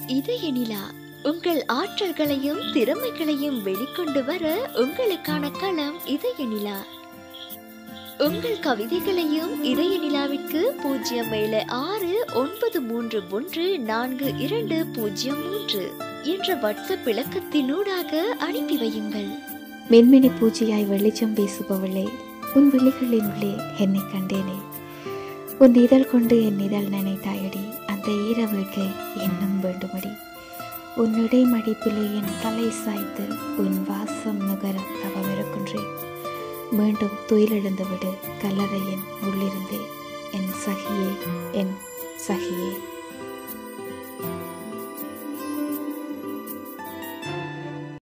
இதய நிலா உங்கள் ஆற்றல்களையும் திறமைகளையும் வெளிக்கொண்டு வர உங்களுக்கான களம் இதய நிலா உங்கள் கவிதைகளையும் இதய நிலாவிற்கு பூஜ்ஜியம் ஏழு ஆறு ஒன்பது மூன்று ஒன்று நான்கு இரண்டு பூஜ்ஜியம் மூன்று என்ற வாட்ஸ்அப் இலக்கத்தினூடாக அனுப்பி வையுங்கள் மென்மினி பூஜையாய் வெளிச்சம் வீசுபவளே உன் விழிகளின் உள்ளே என்னை கண்டேனே உன் இதழ் கொண்டு என் இதழ் நினைத்தாயடி அந்த ஈர வேட்கை இன்னும் வேண்டுமடி உன் இடைமடிப்பிலே என் தலை சாய்த்து உன் வாசம் நுகர தவமிருக்கின்றேன் மீண்டும் துயிலெழுந்து விடு கல்லறையின் உள்ளிருந்தே என் சகியே என் சகியே